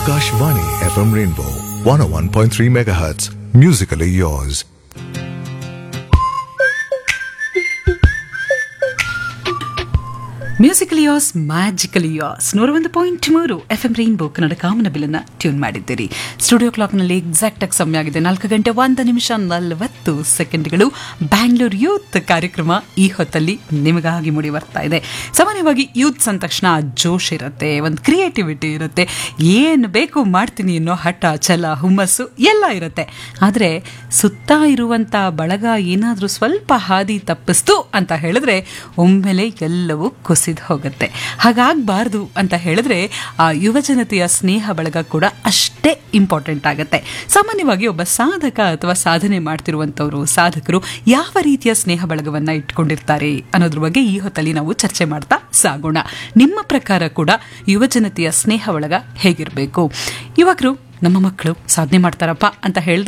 Akashvani FM Rainbow 101.3 MHz. Musically yours. Musically yours magically yours ನೂರ ಒಂದು point ಮೂರು F M rainbow Kannada ಕಾಮನ ಬಿಲ್ಲನ್ನ ಟ್ಯೂನ್ ಮಾಡಿದ್ದೀರಿ ಸ್ಟುಡಿಯೋ ಕ್ಲಾಕ್ನಲ್ಲಿ ಎಕ್ಸಾಕ್ಟ್ ಆಗಿ ಸಮಯ ಆಗಿದೆ ನಾಲ್ಕು ಗಂಟೆ ಒಂದು ನಿಮಿಷ ನಲವತ್ತು ಸೆಕೆಂಡ್ಗಳು ಬ್ಯಾಂಗ್ಳೂರ್ ಯೂತ್ ಕಾರ್ಯಕ್ರಮ ಈ ಹೊತ್ತಲ್ಲಿ ನಿಮಗಾಗಿ ಮೂಡಿ ಬರ್ತಾ ಇದೆ ಸಾಮಾನ್ಯವಾಗಿ ಯೂತ್ಸ್ ಅಂದ ತಕ್ಷಣ ಜೋಶ್ ಇರುತ್ತೆ ಒಂದು ಕ್ರಿಯೇಟಿವಿಟಿ ಇರುತ್ತೆ ಏನು ಬೇಕು ಮಾಡ್ತೀನಿ ಅನ್ನೋ ಹಠ ಛಲ ಹುಮ್ಮಸ್ಸು ಎಲ್ಲ ಇರುತ್ತೆ ಆದರೆ ಸುತ್ತ ಇರುವಂಥ ಬಳಗ ಏನಾದರೂ ಸ್ವಲ್ಪ ಹಾದಿ ತಪ್ಪಿಸ್ತು ಅಂತ ಹೇಳಿದ್ರೆ ಒಮ್ಮೆಲೆ ಎಲ್ಲವೂ ಕುಸಿದು ಹೋಗುತ್ತೆ ಹಾಗಾಗಬಾರ್ದು ಅಂತ ಹೇಳಿದ್ರೆ ಆ ಯುವಜನತೆಯ ಸ್ನೇಹ ಬಳಗ ಕೂಡ ಅಷ್ಟೇ ಇಂಪಾರ್ಟೆಂಟ್ ಆಗುತ್ತೆ ಸಾಮಾನ್ಯವಾಗಿ ಒಬ್ಬ ಸಾಧಕ ಅಥವಾ ಸಾಧನೆ ಮಾಡ್ತಿರುವಂಥವ್ರು ಸಾಧಕರು ಯಾವ ರೀತಿಯ ಸ್ನೇಹ ಬಳಗವನ್ನ ಇಟ್ಕೊಂಡಿರ್ತಾರೆ ಅನ್ನೋದ್ರ ಬಗ್ಗೆ ಈ ಹೊತ್ತಲ್ಲಿ ನಾವು ಚರ್ಚೆ ಮಾಡ್ತಾ ಸಾಗೋಣ ನಿಮ್ಮ ಪ್ರಕಾರ ಕೂಡ ಯುವಜನತೆಯ ಸ್ನೇಹ ಬಳಗ ಹೇಗಿರಬೇಕು ಯುವಕರು ನಮ್ಮ ಮಕ್ಕಳು ಸಾಧನೆ ಮಾಡ್ತಾರಪ್ಪ ಅಂತ ಹೇಳಿದ್ರೆ